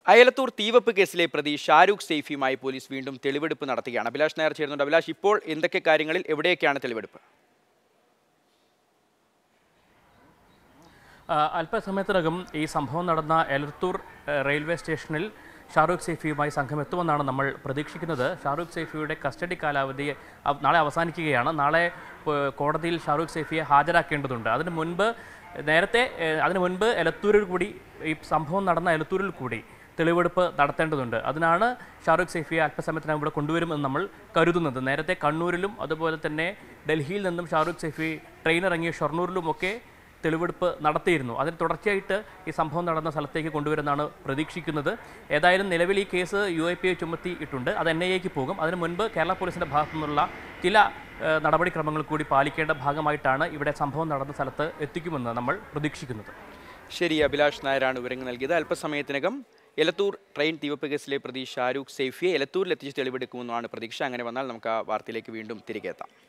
അയലത്തൂർ തീവപ്പ് കേസിലെ പ്രതി ഷാരൂഖ് സെയ്ഫിയുമായി പോലീസ് വീണ്ടും തെളിവെടുപ്പ് നടത്തുകയാണ് അഭിലാഷ് നായർ ചേരുന്നുണ്ട് അഭിലാഷ് ഇപ്പോൾ എന്തൊക്കെ കാര്യങ്ങളിൽ എവിടെയൊക്കെയാണ് തെളിവെടുപ്പ് ആ, അല്പസമയത്തിനകം ഈ സംഭവം നടന്ന എലത്തൂർ ഏഹ്, റെയിൽവേ സ്റ്റേഷനിൽ ഷാറൂഖ് സൈഫിയുമായി സംഘം എത്തുമെന്നാണ് നമ്മൾ പ്രതീക്ഷിക്കുന്നത് ഷാറൂഖ് സൈഫിയുടെ കസ്റ്റഡി കാലാവധി അവ- നാളെ അവസാനിക്കുകയാണ് നാളെ ഏഹ്, കോടതിയിൽ ഷാറൂഖ് സൈഫിയെ ഹാജരാക്കേണ്ടതുണ്ട് അതിന് മുൻപ് നേരത്തെ ഏഹ്, അതിന് മുൻപ് എലത്തൂരിൽ കൂടി ഈ സംഭവം നടന്ന എലത്തൂരിൽ കൂടി തെളിവെടുപ്പ് നടത്തേണ്ടതുണ്ട് അതിനാണ് ഷാറൂഖ് സൈഫിയെ അല്പസമയത്തിനകം ഇവിടെ കൊണ്ടുവരുമെന്ന് നമ്മൾ കരുതുന്നത് നേരത്തെ കണ്ണൂരിലും അതുപോലെ തന്നെ ഡൽഹിയിൽ നിന്നും ഷാറൂഖ് സൈഫി ട്രെയിൻ ഇറങ്ങിയ ഷൊർണൂരിലുമൊക്കെ തെളിവെടുപ്പ് നടത്തിയിരുന്നു അതിന് തുടർച്ചയായിട്ട് ഈ സംഭവം നടന്ന സ്ഥലത്തേക്ക് കൊണ്ടുവരുമെന്നാണ് പ്രതീക്ഷിക്കുന്നത് ഏതായാലും നിലവിൽ ഈ case U I P I ചുമത്തിയിട്ടുണ്ട് അത് എൻ ഐ എക്ക് പോകും അതിന് മുൻപ് കേരള പോലീസിൻ്റെ ഭാഗത്തു നിന്നുള്ള ചില ഏഹ്, നടപടിക്രമങ്ങൾ കൂടി പാലിക്കേണ്ട ഭാഗമായിട്ടാണ് ഇവിടെ സംഭവം നടന്ന സ്ഥലത്ത് എത്തിക്കുമെന്ന് നമ്മൾ പ്രതീക്ഷിക്കുന്നത് ശരി അഭിലാഷ് നായരാണ് വിവരങ്ങൾ നൽകിയത് അല്പസമയത്തിനകം എലത്തൂർ ട്രെയിൻ തീവപ്പ് കേസിലെ പ്രതി ഷാരൂഖ് സെയ്ഫിയെ എലത്തൂരിൽ എത്തിച്ച് തെളിവെടുക്കുമെന്നാണ് പ്രതീക്ഷ അങ്ങനെ വന്നാൽ നമുക്ക് ആ വാർത്തയിലേക്ക് വീണ്ടും തിരികെ എത്താം